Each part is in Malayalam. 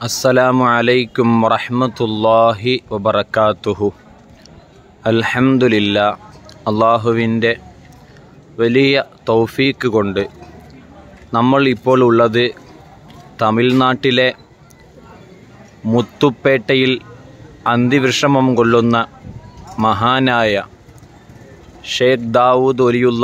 അസ്സലാമു അലൈക്കും വറഹ്മത്തുള്ളാഹി വബറകാതുഹു അൽഹംദുലില്ലാ അള്ളാഹുവിൻ്റെ വലിയ തൗഫീക്ക് കൊണ്ട് നമ്മൾ ഇപ്പോൾ ഉള്ളത് തമിഴ്നാട്ടിലെ മുത്തുപ്പേട്ടയിൽ അന്തിവിഷമം കൊള്ളുന്ന മഹാനായ ഷേഖ് ദാവൂദ് ഒലിയുള്ള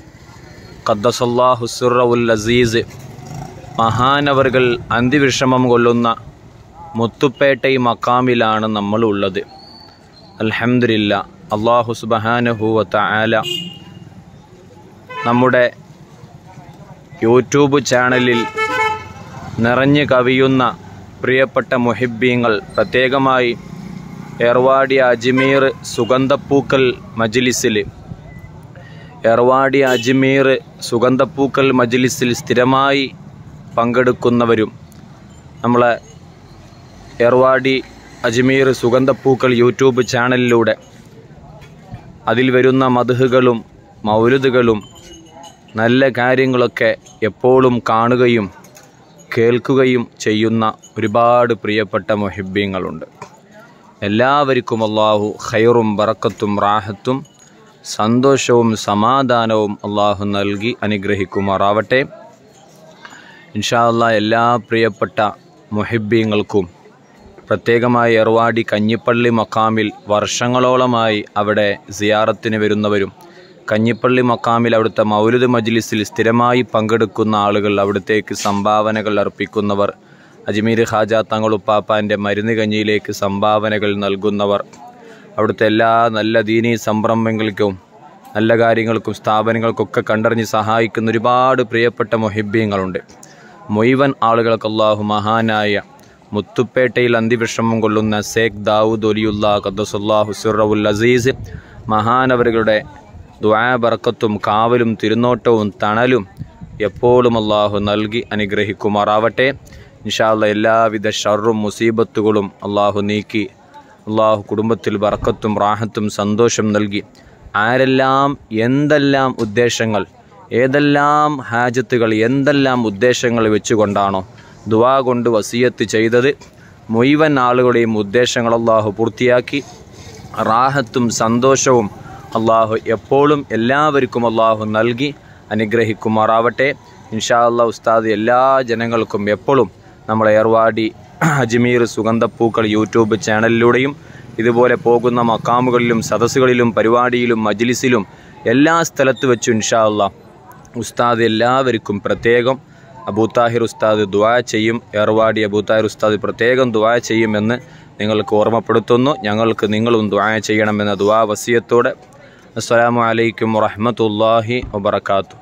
ഖദ്ദസല്ലാഹു സുറവുൽ അസീസ് മഹാനവറുകൾ അന്തിവിഷമം കൊള്ളുന്ന മുത്തുപ്പേട്ടൈ മക്കാമിലാണ് നമ്മൾ ഉള്ളത് അൽഹംദുലില്ല അള്ളാഹു സുബഹാനഹുവത്ത ആല നമ്മുടെ യൂട്യൂബ് ചാനലിൽ നിറഞ്ഞു കവിയുന്ന പ്രിയപ്പെട്ട മുഹിബ്ബീങ്ങൾ പ്രത്യേകമായി ഏർവാടി അജ്മീർ സുഗന്ധപ്പൂക്കൽ മജ്ലിസിൽ ഏർവാടി അജ്മീർ സുഗന്ധപ്പൂക്കൽ മജ്ലിസിൽ സ്ഥിരമായി പങ്കെടുക്കുന്നവരും നമ്മളെ ഏർവാടി അജ്മീർ സുഗന്ധപ്പൂക്കൾ യൂട്യൂബ് ചാനലിലൂടെ അതിൽ വരുന്ന മധുഹുകളും മൗലുദുകളും നല്ല കാര്യങ്ങളൊക്കെ എപ്പോഴും കാണുകയും കേൾക്കുകയും ചെയ്യുന്ന ഒരുപാട് പ്രിയപ്പെട്ട മൊഹിബ്യങ്ങളുണ്ട് എല്ലാവർക്കും അള്ളാഹു ഖൈറും ബറക്കത്തും റാഹത്തും സന്തോഷവും സമാധാനവും അള്ളാഹു നൽകി അനുഗ്രഹിക്കുമാറാവട്ടെ ഇൻഷാല്ല എല്ലാ പ്രിയപ്പെട്ട മുഹിബ്യങ്ങൾക്കും പ്രത്യേകമായി എർവാടി കഞ്ഞിപ്പള്ളി മക്കാമിൽ വർഷങ്ങളോളമായി അവിടെ സിയാറത്തിന് വരുന്നവരും കഞ്ഞിപ്പള്ളി മക്കാമിൽ അവിടുത്തെ മൗലുദ് മജ്ലിസിൽ സ്ഥിരമായി പങ്കെടുക്കുന്ന ആളുകൾ അവിടത്തേക്ക് സംഭാവനകൾ അർപ്പിക്കുന്നവർ അജ്മീർ ഖാജ തങ്ങളുപ്പാപ്പാൻ്റെ മരുന്ന് കഞ്ഞിയിലേക്ക് സംഭാവനകൾ നൽകുന്നവർ അവിടുത്തെ എല്ലാ നല്ല ദീനീ സംരംഭങ്ങൾക്കും നല്ല കാര്യങ്ങൾക്കും സ്ഥാപനങ്ങൾക്കൊക്കെ കണ്ടറിഞ്ഞ് സഹായിക്കുന്ന ഒരുപാട് പ്രിയപ്പെട്ട മൊഹിബ്യങ്ങളുണ്ട് മുഴുവൻ ആളുകൾക്ക് അള്ളാഹു മഹാനായ മുത്തുപ്പേട്ടയിൽ അന്തിവിഷമം കൊള്ളുന്ന സേഖ് ദാവൂദ് ഒലിയുള്ള ഖദ്ദസുല്ലാഹു സുറവുൽ അസീസ് മഹാനവറുകളുടെ ദ്വാ ബർക്കത്തും കാവലും തിരുനോട്ടവും തണലും എപ്പോഴും അള്ളാഹു നൽകി അനുഗ്രഹിക്കുമാറാവട്ടെ ഇൻഷാല്ല എല്ലാവിധ ഷർറും മുസീബത്തുകളും അള്ളാഹു നീക്കി അള്ളാഹു കുടുംബത്തിൽ ബർക്കത്തും റാഹത്തും സന്തോഷം നൽകി ആരെല്ലാം എന്തെല്ലാം ഉദ്ദേശങ്ങൾ ഏതെല്ലാം ഹാജത്തുകൾ എന്തെല്ലാം ഉദ്ദേശങ്ങൾ വെച്ചുകൊണ്ടാണോ ദുവാ കൊണ്ട് വസീയത്ത് ചെയ്തത് മുഴുവൻ ആളുകളുടെയും ഉദ്ദേശങ്ങൾ അള്ളാഹു പൂർത്തിയാക്കി റാഹത്തും സന്തോഷവും അള്ളാഹു എപ്പോഴും എല്ലാവർക്കും അള്ളാഹു നൽകി അനുഗ്രഹിക്കുമാറാവട്ടെ ഇൻഷാ അള്ളാഹ് ഉസ്താദ് എല്ലാ ജനങ്ങൾക്കും എപ്പോഴും നമ്മളെ ഏർവാടി അജ്മീർ സുഗന്ധപ്പൂക്കൾ യൂട്യൂബ് ചാനലിലൂടെയും ഇതുപോലെ പോകുന്ന മക്കാമുകളിലും സദസ്സുകളിലും പരിപാടിയിലും മജ്ലിസിലും എല്ലാ സ്ഥലത്ത് വെച്ചും ഇൻഷാ അള്ളാഹ് ഉസ്താദ് എല്ലാവർക്കും പ്രത്യേകം അബൂത്താഹിർ ഉസ്താദ് ദുആ ചെയ്യും ഏർവാടി അബൂത്താഹിർ ഉസ്താദ് പ്രത്യേകം ദുആ ചെയ്യുമെന്ന് നിങ്ങൾക്ക് ഓർമ്മപ്പെടുത്തുന്നു ഞങ്ങൾക്ക് നിങ്ങളും ദുആ ചെയ്യണമെന്ന ദുആ വസിയത്തോടെ അസ്സലാമു അലൈക്കും വറഹ്മത്തുള്ളാഹി വബറകാതുഹു